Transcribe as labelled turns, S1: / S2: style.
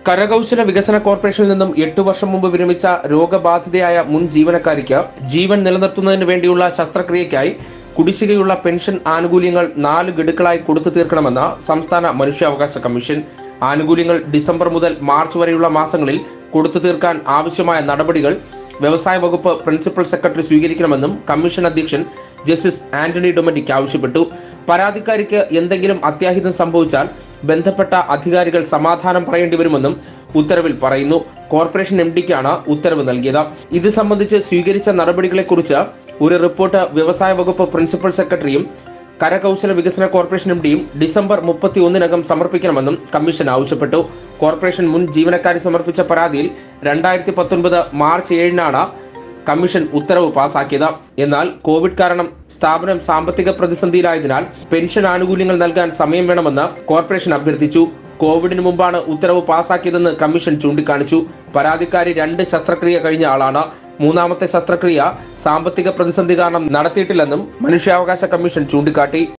S1: കരകൗശല വികസന കോർപ്പറേഷനിൽ നിന്നും എട്ടു വർഷം മുമ്പ് വിരമിച്ച രോഗബാധിതയായ മുൻ ജീവനക്കാരിക്ക് ജീവൻ നിലനിർത്തുന്നതിന് വേണ്ടിയുള്ള ശസ്ത്രക്രിയയ്ക്കായി കുടിശ്ശികയുള്ള പെൻഷൻ ആനുകൂല്യങ്ങൾ നാല് ഗഡുക്കളായി കൊടുത്തു തീർക്കണമെന്ന് സംസ്ഥാന മനുഷ്യാവകാശ കമ്മീഷൻ ആനുകൂല്യങ്ങൾ ഡിസംബർ മുതൽ മാർച്ച് വരെയുള്ള മാസങ്ങളിൽ കൊടുത്തു തീർക്കാൻ ആവശ്യമായ നടപടികൾ വ്യവസായ വകുപ്പ് പ്രിൻസിപ്പൽ സെക്രട്ടറി സ്വീകരിക്കണമെന്നും കമ്മീഷൻ അധ്യക്ഷൻ ജസ്റ്റിസ് ആന്റണി ഡൊമറ്റിക് ആവശ്യപ്പെട്ടു പരാതിക്കാരിക്ക് എന്തെങ്കിലും അത്യാഹിതം സംഭവിച്ചാൽ ബന്ധപ്പെട്ട അധികാരികൾ സമാധാനം പറയേണ്ടി വരുമെന്നും ഉത്തരവിൽ പറയുന്നു കോർപ്പറേഷൻ എം ഡിക്കാണ് ഉത്തരവ് നൽകിയത് ഇത് സംബന്ധിച്ച് സ്വീകരിച്ച നടപടികളെക്കുറിച്ച് ഒരു റിപ്പോർട്ട് വ്യവസായ വകുപ്പ് പ്രിൻസിപ്പൽ സെക്രട്ടറിയും കരകൗശല വികസന കോർപ്പറേഷൻ എം ഡിയും ഡിസംബർ മുപ്പത്തി ഒന്നിനകം സമർപ്പിക്കണമെന്നും കമ്മീഷൻ ആവശ്യപ്പെട്ടു കോർപ്പറേഷൻ മുൻ ജീവനക്കാരി സമർപ്പിച്ച പരാതിയിൽ രണ്ടായിരത്തി പത്തൊൻപത് മാർച്ച് ഏഴിനാണ് കമ്മീഷൻ ഉത്തരവ് പാസാക്കിയത് എന്നാൽ കോവിഡ് കാരണം സ്ഥാപനം സാമ്പത്തിക പ്രതിസന്ധിയിലായതിനാൽ പെൻഷൻ ആനുകൂല്യങ്ങൾ നൽകാൻ സമയം വേണമെന്ന് കോർപ്പറേഷൻ അഭ്യർത്ഥിച്ചു കോവിഡിന് മുമ്പാണ് ഉത്തരവ് പാസാക്കിയതെന്ന് കമ്മീഷൻ ചൂണ്ടിക്കാണിച്ചു പരാതിക്കാരി രണ്ട് ശസ്ത്രക്രിയ കഴിഞ്ഞ ആളാണ് മൂന്നാമത്തെ ശസ്ത്രക്രിയ സാമ്പത്തിക പ്രതിസന്ധി കാരണം നടത്തിയിട്ടില്ലെന്നും മനുഷ്യാവകാശ കമ്മീഷൻ ചൂണ്ടിക്കാട്ടി